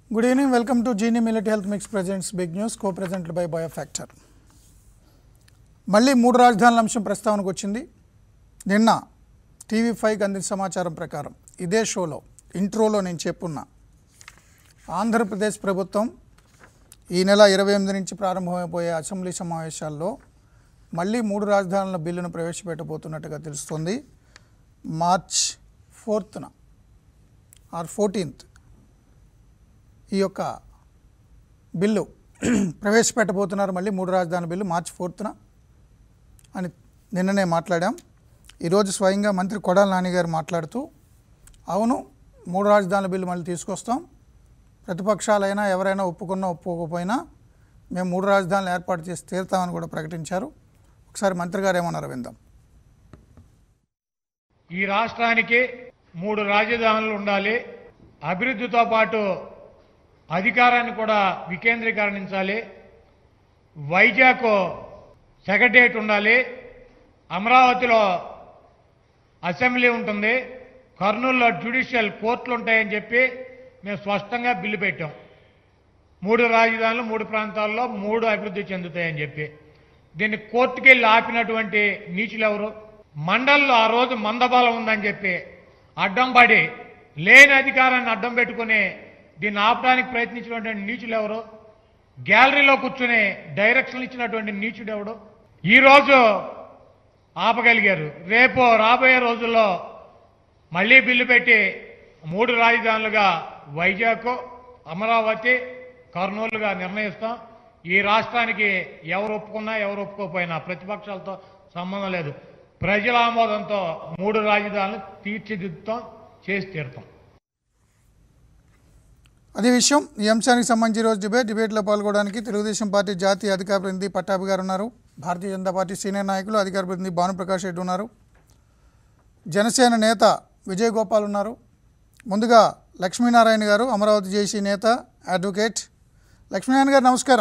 good evening welcome to జీనీ military health mix presents big news co presented by biofactor మళ్ళీ మూడు రాజధానుల అంశం ప్రస్తావనకు వచ్చింది నిన్న టీవీ ఫైవ్కి అందిన సమాచారం ప్రకారం ఇదే షోలో ఇంట్రోలో నేను చెప్పున్నా ఆంధ్రప్రదేశ్ ప్రభుత్వం ఈ నెల ఇరవై ఎనిమిది నుంచి ప్రారంభమైపోయే అసెంబ్లీ సమావేశాల్లో మళ్ళీ మూడు రాజధానుల బిల్లును ప్రవేశపెట్టబోతున్నట్టుగా తెలుస్తుంది మార్చ్ ఫోర్త్న ఆర్ ఫోర్టీన్త్ ఈ యొక్క బిల్లు ప్రవేశపెట్టబోతున్నారు మళ్ళీ మూడు రాజధాని బిల్లు మార్చి ఫోర్త్న అని నిన్ననే మాట్లాడాం ఈరోజు స్వయంగా మంత్రి కొడాల నాని గారు మాట్లాడుతూ అవును మూడు రాజధానుల బిల్లు మళ్ళీ తీసుకొస్తాం ప్రతిపక్షాలైనా ఎవరైనా ఒప్పుకున్నా ఒప్పుకోకపోయినా మేము మూడు రాజధానులు ఏర్పాటు చేసి తీరుతామని కూడా ప్రకటించారు ఒకసారి మంత్రి గారు ఏమన్నారు విందాం ఈ రాష్ట్రానికి మూడు రాజధానులు ఉండాలి అభివృద్ధితో పాటు అధికారాన్ని కూడా వికేంద్రీకరణించాలి వైజాగ్ సెక్రటరియట్ ఉండాలి అమరావతిలో అసెంబ్లీ ఉంటుంది కర్నూలులో జ్యుడిషియల్ కోర్టులు ఉంటాయని చెప్పి మేము స్పష్టంగా బిల్లు పెట్టాం మూడు రాజధానులు మూడు ప్రాంతాల్లో మూడు అభివృద్ధి చెందుతాయని చెప్పి దీన్ని కోర్టుకెళ్ళి ఆపినటువంటి నీచులు ఎవరు మండల్లో ఆ రోజు మందబలం ఉందని చెప్పి అడ్డం పడి లేని అధికారాన్ని అడ్డం పెట్టుకుని దీన్ని ఆపడానికి ప్రయత్నించినటువంటి నీచులు ఎవరు గ్యాలరీలో కూర్చుని డైరెక్షన్లు ఇచ్చినటువంటి నీచుడు ఎవడు ఈరోజు ఆపగలిగారు రేపు రాబోయే రోజుల్లో మళ్ళీ బిల్లు పెట్టి మూడు రాజధానులుగా వైజాగ్ అమరావతి కర్నూలుగా నిర్ణయిస్తాం ఈ రాష్ట్రానికి ఎవరు ఒప్పుకున్నా ఎవరు ఒప్పుకోకపోయినా ప్రతిపక్షాలతో సంబంధం లేదు ప్రజల ఆమోదంతో మూడు రాజధానులు తీర్చిదిద్దుతాం చేసి తీరుతాం అదే విషయం ఈ అంశానికి సంబంధించి ఈరోజు డిబేట్ డిబేట్లో పాల్గొనడానికి తెలుగుదేశం పార్టీ జాతీయ అధికార ప్రతినిధి పట్టాభి గారు ఉన్నారు భారతీయ జనతా పార్టీ సీనియర్ నాయకులు అధికార ప్రతినిధి భానుప్రకాష్ రెడ్డి ఉన్నారు జనసేన నేత విజయ్ గోపాల్ ఉన్నారు ముందుగా లక్ష్మీనారాయణ గారు అమరావతి జేసీ నేత అడ్వకేట్ లక్ష్మీనారాయణ గారు నమస్కారం